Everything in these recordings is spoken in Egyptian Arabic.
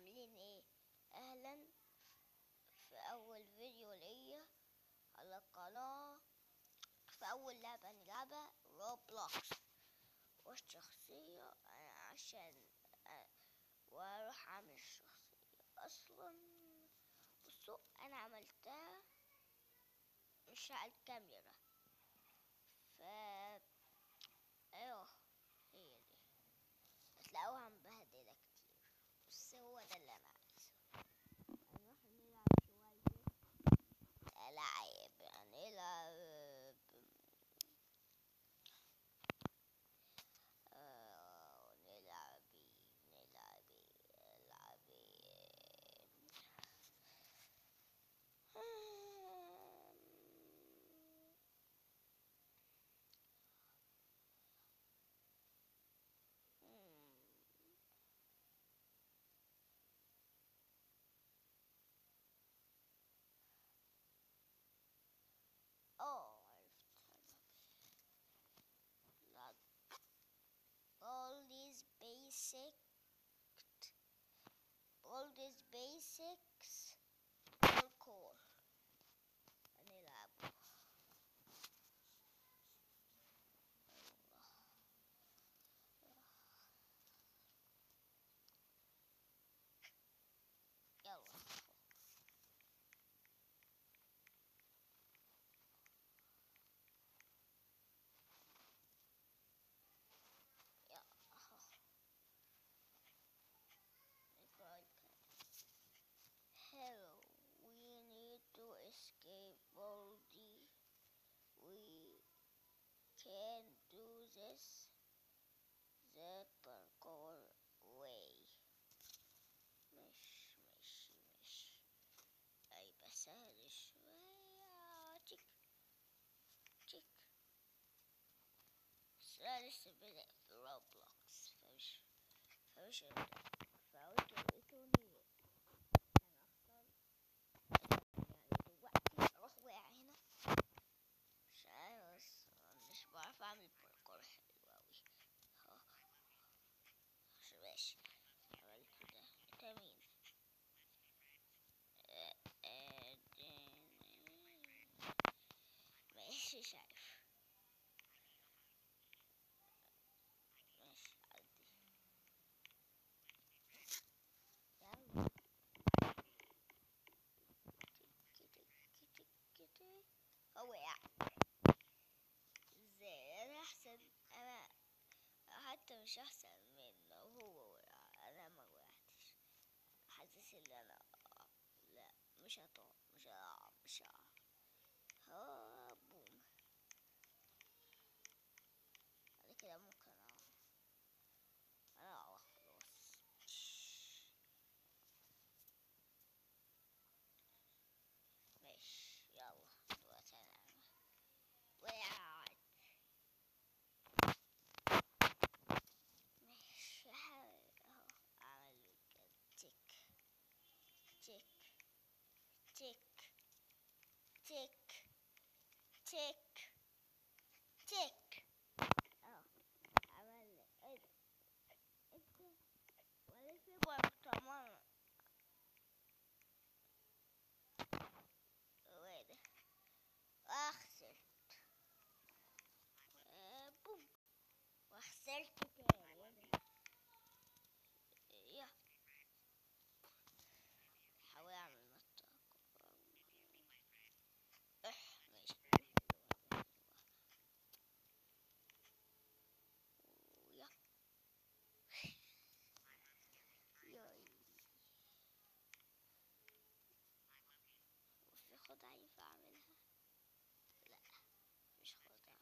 عاملين ايه اهلا في اول فيديو ليا على القناة في اول لعبة نلعبها روبلوكس والشخصية أنا عشان أ- واروح اعمل الشخصية اصلا بصوا انا عملتها مش على الكاميرا ف ايوه هي دي هتلاقوها مبهدلة كتير بس هو ده اللي انا عايزه هنروح نلعب شوية ألعاب هنلعب آه، نلعب نلعب نلعب اه عرفت لا all these basic all these basics parkour هنلعب يلا Hello, we need to escape Baldi. We can do this the parkour way. مش مش مش هيبقى سهل شوية تشيك تشيك بس أنا لسه بادئ في روبلوكس فمش فمش هبدأ فقلت لقيتوني أنا أختار يعني دلوقتي أروح واقع هنا مش عارف بس مش بعرف أعمل باركور حلو أوي ها. مش ماشي عملت ده ده مين آه، آه، ده- ماشي مش عارف ماشي عدي يلا تك تك تك تك هو وقع ازاي انا احسن انا حتى مش احسن منه هو وقع انا ما وقعتش حاسس ان انا لا مش هطلع مش هقع مش هقع ها بوم بعد كده ممكن اقع انا اقع خلاص ماشي يلا دلوقتي انا وقعت ماشي اهو اعمل كده تك تك تك تك تك تك اه عمل ايه ده انت ولا في برطمان وايه ده واخسرت آه، بوم وخسرت تاني يا حاول اعمل نطة اح ماشي يا ياي وفي خدعة ينفع اعملها لا مش خدعة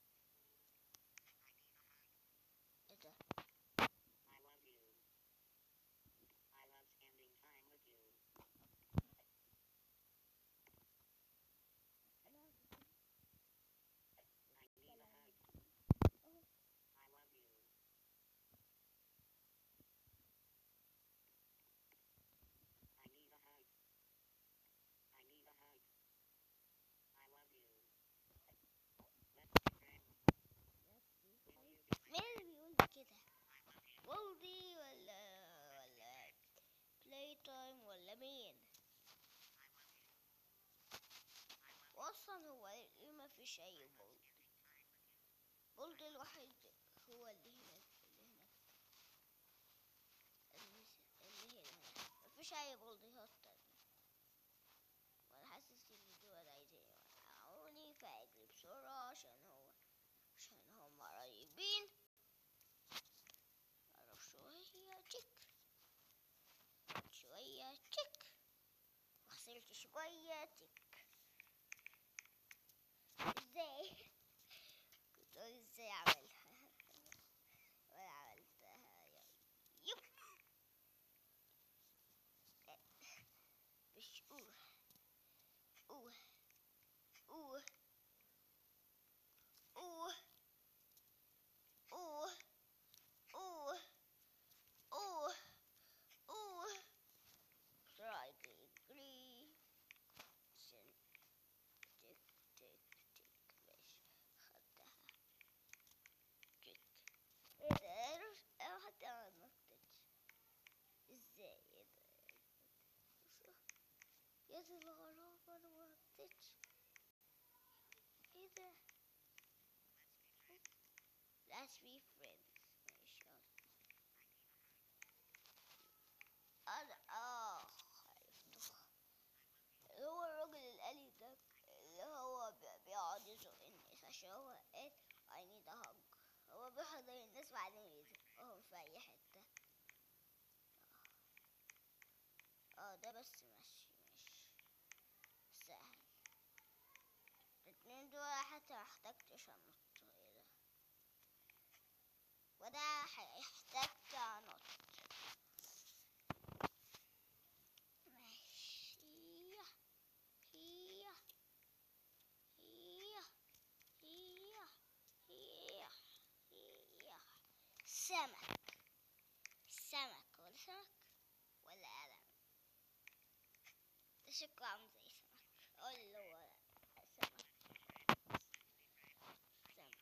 ايه ده I love you. I love spending time with you. انا I need a hug. Oh. I love you. I need a hug. I need a hug. I love you. Let's be friends. Will you be مين اللي بيقول كده والدي ولا ولا مفيش اي بولد بولد الوحيد هو اللي هنا اللي هنا اللي هنا مفيش اي بولدات تانية وانا حاسس ان دول عايزين يوقعوني فاجري بسرعة عشان هو عشان هم قريبين اروح شوية تشيك شوية تشيك وخسرت شوية تشيك ازاي كنت اقول ازاي اعملها ولا عملتها يب مش اوه اوه اوه اوه اوه اوه اوه اوه try to agree عشان تك تك تك ماشي خدتها تك ايه ده انا أنا حتى ما نطتش ازاي ايه ده يا دي الغرابة انا ما نطتش ايه ده Let's be friends ماشي يلا. انا اه عرفته اللي هو الراجل الآلي ده اللي هو بي- بيقعد يزق الناس عشان هو قال I need a hug هو بيحضر الناس بعدين يزقهم في أي حتة اه ده بس ماشي ماشي سهل الاتنين دول حتى محتاجتش انط ايه ده وده هيحتاج انط ماشي هي هي هي هي هي سمك سمك ولا سمك ولا قلم ده شكله عامل زي سمك قول له هو سمك سمك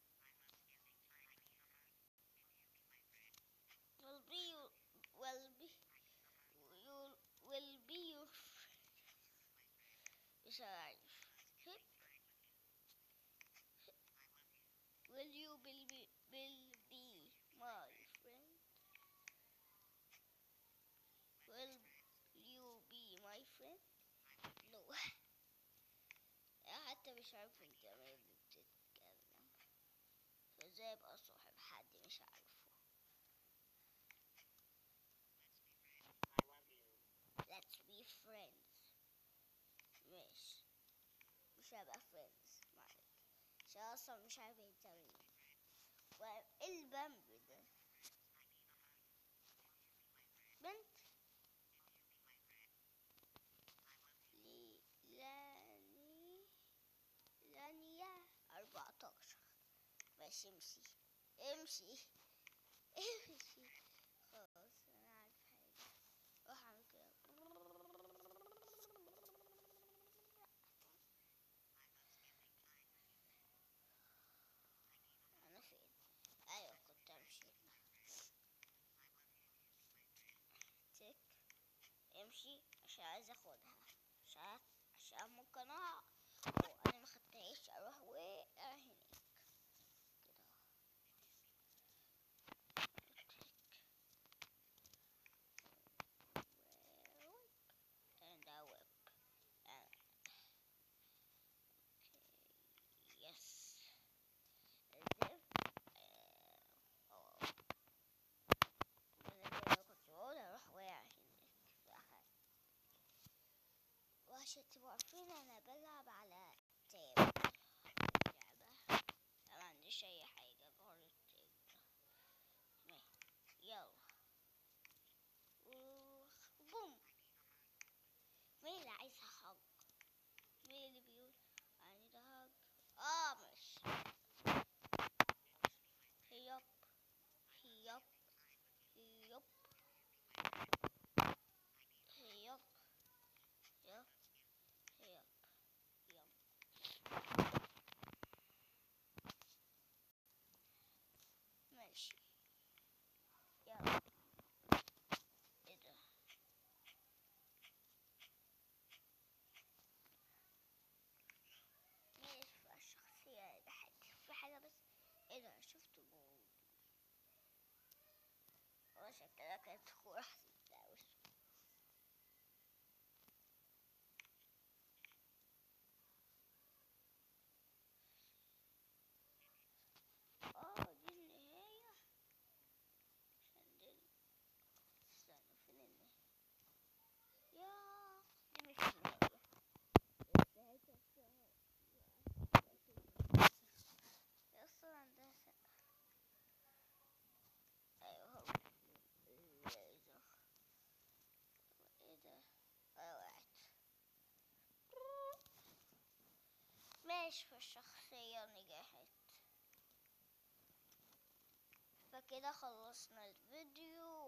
will be your- will be you will be your مش عارف will you be will be my friend will you be my friend no حتى مش عارف انت مين اللي بتتكلم فازاي ابقى صاحب حد مش عارفه I love you. let's be friends مش مش هبقى friends معاك عشان اصلا مش عارف انت مين وايه البامب ده بنت لي لاني لانيا أربعتاشر ماشي امشي امشي امشي خلاص انا عارف حاجة روح اعمل كده انا فين ايوه كنت امشي تك امشي عشان عايز اخدها عشان عشان ممكن اقع وانا ما خدتهاش اروح واقع هناك كده and I whip. And okay, yes. And then, uh, oh, انا كده كنت بقول اروح واقع هناك في حاجة. وعشان تبقوا عارفين انا بلعب على تاب اللعبة ما عنديش اي حاجة غير التاب ماشي. يلا و- بوم مين اللي عايز حق مين اللي بيقول I need a hug اه مش هيب هيب هيب هيب هيب هيب كده كانت تروح تتجوز اه دي النهاية عشان دي استنى فين النهاية يا دي مش النهاية النهاية بتاعتها يا اسطى عندها سقف ايوه هو الليزر ايه ده اه وقعت ماشي فالشخصية نجحت فكده خلصنا الفيديو